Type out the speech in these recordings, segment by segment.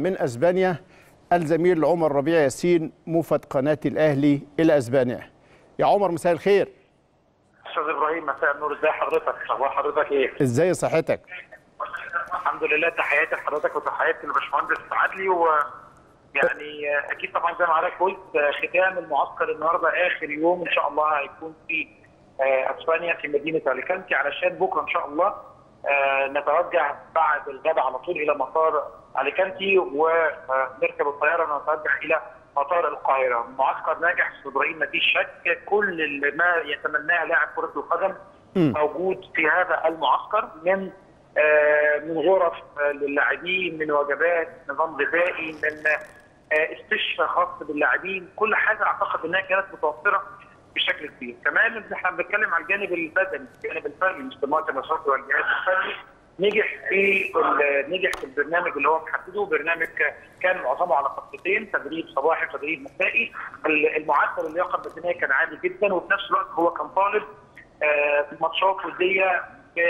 من اسبانيا الزميل عمر ربيع ياسين موفد قناه الاهلي الى اسبانيا يا عمر مساء الخير استاذ ابراهيم مساء النور ازي حضرتك اخبار حضرتك ايه ازاي صحتك الحمد لله تحياتي لحضرتك وتحياتي للباشمهندس عدلي و يعني اكيد طبعا زي ما حضرتك قلت ختام المعسكر النهارده اخر يوم ان شاء الله هيكون في اسبانيا في مدينه اليكانتي علشان بكره ان شاء الله نتوجه بعد الغداء على طول الى مطار اليكانتي ونركب الطياره ونتوجه الى مطار القاهره، معسكر ناجح استاذ ابراهيم مفيش شك كل ما يتمناه لاعب كره القدم موجود في هذا المعسكر من من غرف للاعبين من وجبات نظام غذائي من استشفاء خاص باللاعبين كل حاجه اعتقد انها كانت متوفره بشكل كبير كمان احنا بنتكلم على الجانب البدني الجانب الفني مستر مارتن نصر والجهاز الفني نجح في نجح في البرنامج اللي هو محدده برنامج كان معظمه على خطتين تدريب صباحي وتدريب مسائي المعدل اللياقه البدنيه كان عالي جدا وفي نفس الوقت هو كان طالب في ماتشات وديه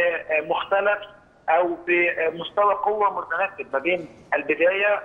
مختلف او بمستوى قوه متناسب ما بين البدايه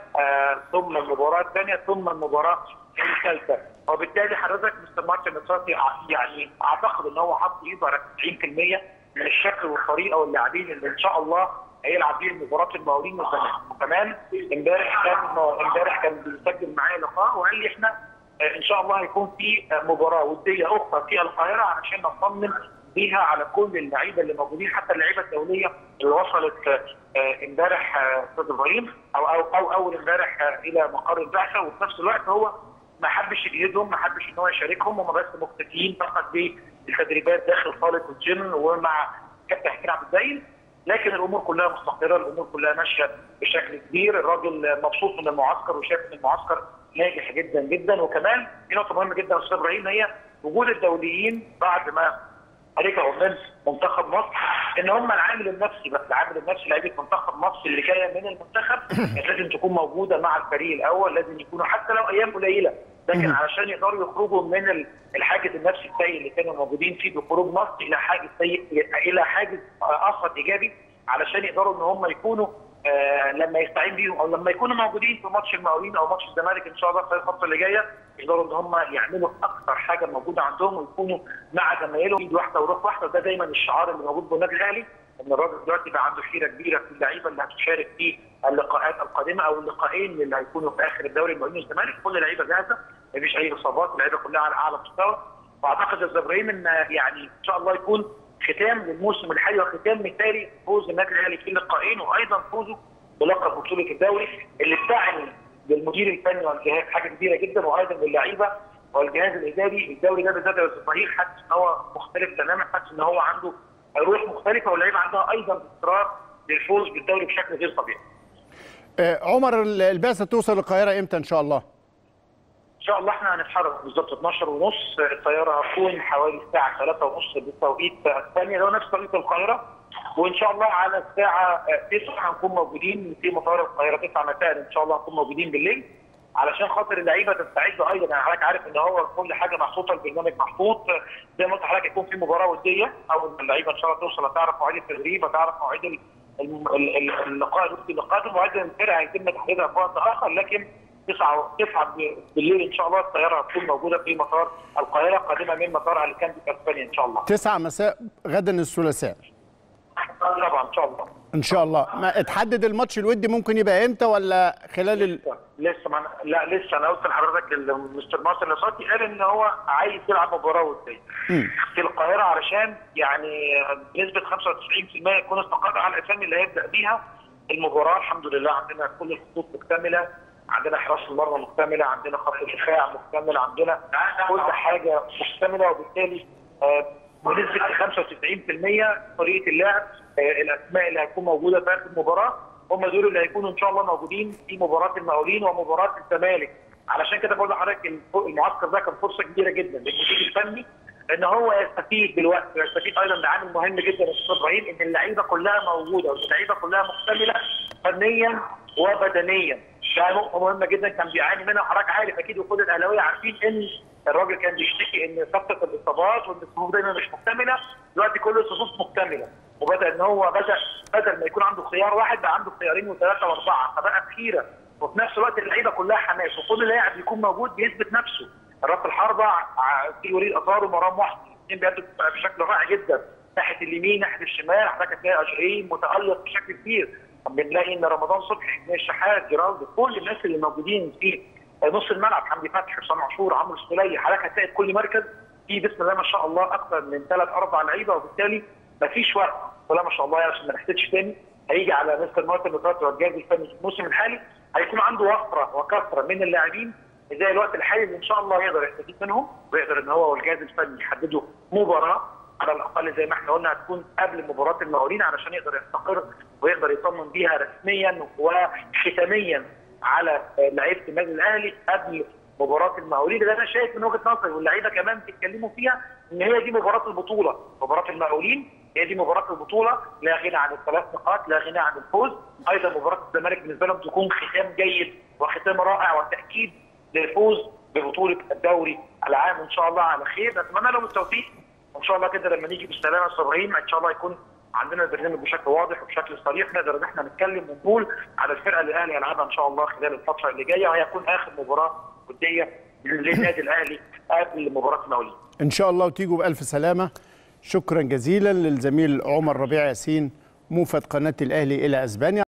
ثم المباراه الثانيه ثم المباراه الثالثه وبالتالي حضرتك مستر مارتن نصراتي يعني اعتقد ان هو حط ايده على 90% من الشكل والطريقه واللاعبين اللي ان شاء الله هيلعب بيهم مباراه المقاولين والزمالك وكمان امبارح كان امبارح كان بيسجل معايا لقاء وقال لي احنا ان شاء الله هيكون في مباراه وديه اخرى في القاهره علشان نطمن بيها على كل اللعيبه اللي موجودين حتى اللعيبه الدوليه اللي وصلت امبارح استاذ ابراهيم او او او اول امبارح الى مقر البعثه وفي نفس الوقت هو ما حبش يجهدهم ما حبش ان هو يشاركهم هم بس مكتفيين فقط بالتدريبات داخل صاله الجيم ومع كابتن حسين عبد الزايد لكن الامور كلها مستقره الامور كلها ماشيه بشكل كبير الراجل مبسوط من المعسكر وشايف ان المعسكر ناجح جدا جدا وكمان في نقطه مهمه جدا استاذ ابراهيم هي وجود الدوليين بعد ما رجعوا من منتخب مصر ان هم العامل النفسي بس العامل النفسي لعيبه منتخب مصر اللي جايه من المنتخب لازم تكون موجوده مع الفريق الاول لازم يكونوا حتى لو ايام قليله لكن علشان يقدروا يخرجوا من الحاجز النفسي السيء اللي كانوا موجودين فيه بخروج مصر الى حاجز سيء الى حاجز اخر ايجابي علشان يقدروا ان هم يكونوا آه لما يستعين بيهم او لما يكونوا موجودين في ماتش المقاولين او ماتش الزمالك ان شاء الله في الفتره اللي جايه يقدروا ان هم يعملوا اكثر حاجه موجوده عندهم ويكونوا مع زمايلهم ايد واحده وروح واحده وده دايما الشعار اللي موجود في النادي الاهلي ان الراجل دلوقتي بقى عنده حيره كبيره في اللعيبه اللي هتشارك في اللقاءات القادمه او اللقاءين اللي هيكونوا في اخر الدوري المقاولين والزمالك كل اللعيبه جاهزه مفيش اي اصابات اللعيبه كلها على اعلى مستوى واعتقد يا ابراهيم ان يعني ان شاء الله يكون ختام للموسم الحالي وختام مثالي فوز النادي الاهلي في اللقاءين وايضا فوزه بلقب بطوله الدوري اللي بتعني للمدير الفني والجهاز حاجه كبيره جدا وايضا للعيبه والجهاز الاداري الدوري ده بالذات يا ابراهيم حاسس ان هو مختلف تماما حاسس ان هو عنده روح مختلفه واللعيبه عندها ايضا اصرار للفوز بالدوري بشكل غير طبيعي. عمر البعثه توصل القاهره امتى ان شاء الله؟ ان شاء الله احنا هنتحرك بالظبط 12 ونص الطياره هتكون حوالي الساعه 3 ونص بالتوقيت اسبانيا اللي هو نفس توقيت القاهره وان شاء الله على الساعه 9 هنكون موجودين في مطار القاهره 9 مساء ان شاء الله هنكون موجودين بالليل علشان خاطر اللعيبه تستعد ايضا يعني حضرتك عارف ان هو كل حاجه محطوطه البرنامج محطوط زي ما قلت لحضرتك يكون في مباراه وديه اول ما اللعيبه ان شاء الله توصل هتعرف مواعيد التدريب هتعرف مواعيد اللقاء الودي اللقاءات المواعيد الفرقه هيتم تحديدها في وقت اخر لكن 9 9 بالليل ان شاء الله الطياره هتكون موجوده في مطار القاهره قادمه من مطار اليكانتي في اسبانيا ان شاء الله 9 مساء غدا الثلاثاء طبعا ان شاء الله ان شاء الله ما اتحدد الماتش الودي ممكن يبقى امتى ولا خلال ال... لسه ما لا لسه انا قلت لحضرتك مستر مارتن نصاتي قال ان هو عايز يلعب مباراه وديه في القاهره علشان يعني بنسبه 95% يكون استقر على الاسامي اللي هيبدا بيها المباراه الحمد لله عندنا كل الخطوط مكتمله عندنا حراس المرمى مكتمله عندنا خط الدفاع مكتمل عندنا كل حاجه مكتمله وبالتالي بنسبه 95% طريقه اللعب الاسماء اللي هتكون موجوده في اخر المباراه هم دول اللي هيكونوا ان شاء الله موجودين في مباراه المقاولين ومباراه الزمالك علشان كده بقول لحضرتك المعسكر ده كان فرصه كبيره جدا للمدير الفني ان هو يستفيد بالوقت ويستفيد ايضا بعامل مهم جدا يا استاذ ابراهيم ان اللعيبه كلها موجوده واللعيبه كلها مكتمله فنيا وبدنيا ده نقطه مهمه جدا كان بيعاني منها حضرتك عارف اكيد وكل الاهلاويه عارفين ان الراجل كان بيشتكي ان ثبته الاصابات وان الصفوف دايما مش مكتمله دلوقتي كل الصفوف مكتمله وبدا ان هو بدا بدل ما يكون عنده خيار واحد بقى عنده خيارين وثلاثه واربعه فبقى بخيره وفي نفس الوقت اللعيبه كلها حماس وكل لاعب يكون موجود بيثبت نفسه راس الحربه ع- في وليد اثار ومروان محسن الاثنين بيأدوا بشكل رائع جدا ناحيه اليمين ناحيه الشمال حضرتك هتلاقي اجرين متالق بشكل كبير بنلاقي ان رمضان صبحي حسين الشحات جيرالدو كل الناس اللي موجودين في نص الملعب حمدي فتحي حسام عاشور عمرو السوليه حضرتك هتلاقي في كل مركز في بسم الله ما شاء الله اكثر من ثلاث اربع لعيبه وبالتالي مفيش وقت ولا ما شاء الله يعني عشان ما نحتاجش تاني هيجي على مستر مارتن متراتي والجهاز الفني في الموسم الحالي هيكون عنده وفره وكثره من اللاعبين زي الوقت الحالي اللي ان شاء الله يقدر يستفيد منهم ويقدر ان هو والجهاز الفني يحددوا مباراه على الاقل زي ما احنا قلنا هتكون قبل مباراه المقاولين علشان يقدر يستقر ويقدر يطمن بيها رسميا وختاميا على لعيبه النادي الاهلي قبل مباراه المقاولين ده انا شايف من وجهه نظري واللعيبه كمان بيتكلموا فيها ان هي دي مباراه البطوله مباراه المقاولين هي دي مباراه البطوله لا غنى عن الثلاث نقاط لا غنى عن الفوز ايضا مباراه الزمالك بالنسبه لهم تكون ختام جيد وختام رائع وتاكيد للفوز ببطوله الدوري العام وان شاء الله على خير نتمنى لهم التوفيق وان شاء الله كده لما نيجي بالسلامه يا استاذ ابراهيم ان شاء الله يكون عندنا البرنامج بشكل واضح وبشكل صريح نقدر ان احنا نتكلم ونقول على الفرقه اللي الاهلي هيلعبها ان شاء الله خلال الفتره اللي جايه وهيكون اخر مباراه وديه للنادي الاهلي قبل مباراه المقاولين. ان شاء الله وتيجوا بالف سلامه شكرا جزيلا للزميل عمر ربيع ياسين موفد قناه الاهلي الى اسبانيا